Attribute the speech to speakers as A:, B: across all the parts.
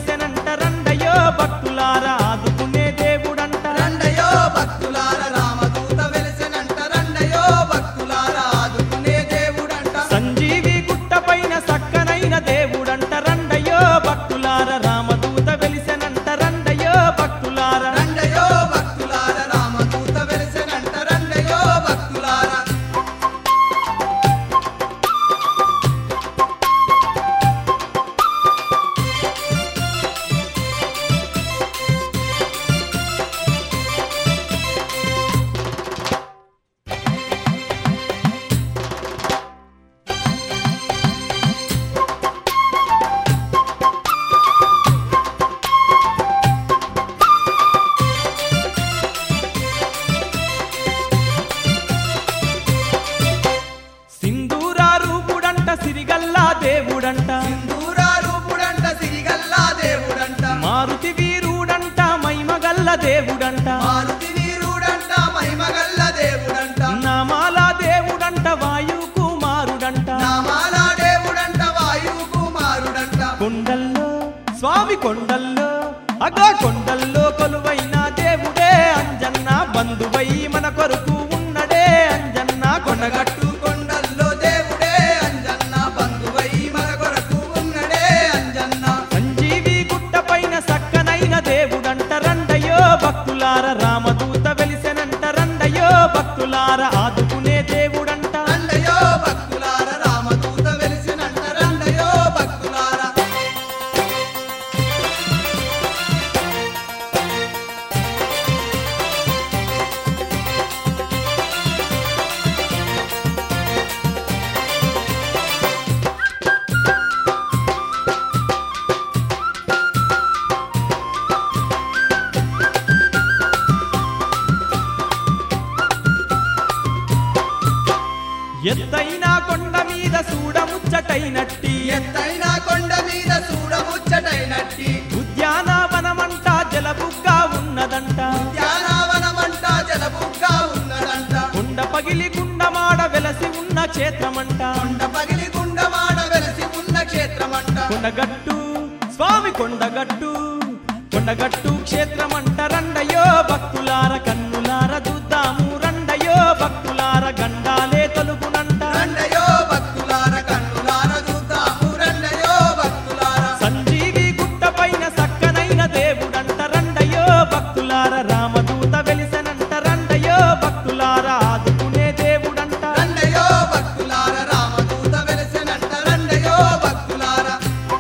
A: వెలిసెనంట రండయో భక్తులారా ఆదుకునే దేవుడంట
B: రండయో భక్తులార రామదూత వెలిసెనంట రండయో భక్తులార ఆదుకునే దేవుడంట
A: సంజీవి గుట్ట పైన సక్కనైన దేవుడంట రండయో భక్తులార రామదూత వెలిసెనంట రండయో భక్తులార
B: రండయో భక్తులార రామదూత వెలిసెనంట రండయో భక్తులార
A: సింధూరా రూపుడంట సిరిగల్లా దేవుడంట
B: సింధూరా రూపుడంట సిరిగల్లా దేవుడంట
A: మారుతి వీరుడంట మైమగల్ల దేవుడంట
B: మారుతి వీరుడంట మహిమగల్ల దేవుడంట
A: నామాల దేవుడంట వాయు కుమారుడంట
B: నామాల దేవుడంట వాయువు కుమారుడంట
A: కొండల్లో స్వామి కొండల్లో అగో కొండల్లో కొలువైన దేవుడే అంజన్న బంధువై మన కొరకు ఉన్నడే అంజన్న కొనగట్టు
B: కొనగట్టు కొండల్లో దేవుడే అంజన్న బంధువై మన కొరకు ఉన్నడే అంజన్న
A: సంజీవి గుట్ట పైన సక్కనైన దేవుడంట రండయో భక్తులార రామదూత వెలిసెనంట రండయో భక్తులార ఆదుకునే దేవుడంట
B: రండయో భక్తులార రామదూత వెలిసినంట రండయో భక్తులార
A: ఎత్తైన కొండ మీద చూడముచ్చటైనట్టి
B: ఎత్తైన కొండ మీద చూడముచ్చటైనట్టి
A: ఉద్యానవనమంట జలబుగ్గా ఉన్నదంట
B: ధ్యానావనమంట జలబుగ్గా ఉన్నదంట
A: కొండ పగిలి గుండమాడ వెలసి ఉన్న క్షేత్రమంట
B: కొండ పగిలి గుండమాడ వెలసి ఉన్న క్షేత్రమంట
A: కొండగట్టు స్వామి కొండగట్టు కొండగట్టు క్షేత్రమంట రండయో భక్తులార కన్నులార చూద్దాము రండయో భక్తులార గండాలే తొలుగునంట
B: రండయో భక్తులార కన్నులార చూద్దాము రండయో భక్తులార
A: సంజీవి గుట్ట పైన సక్కనైన దేవుడంట రండయో భక్తులార రామదూత వెలిసెనంట రండయో భక్తులార ఆదుకునే దేవుడంట
B: రండయో భక్తులార రామదూత వెలిసెనంట రండయో భక్తులార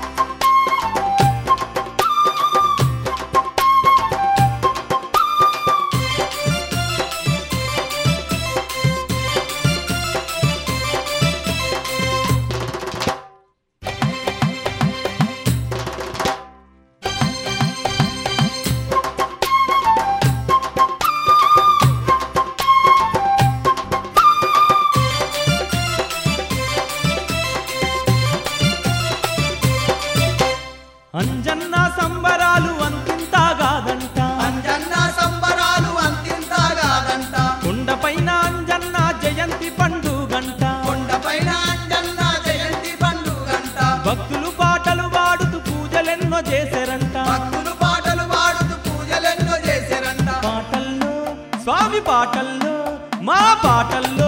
A: అంజన్న సంబరాలు అంతింత కాదంట
B: అంజన్న సంబరాలు అంతింతగాదంట
A: కొండపైన అంజన్న జయంతి పండుగంట
B: కొండపైన అంజన్న జయంతి పండుగంట
A: భక్తులు పాటలు పాడుతూ పూజలెన్నో చేశారంట
B: భక్తులు పాటలు పాడుతూ పూజలెన్నో చేశారంట
A: పాటల్లో స్వామి పాటల్లో మా పాటల్లో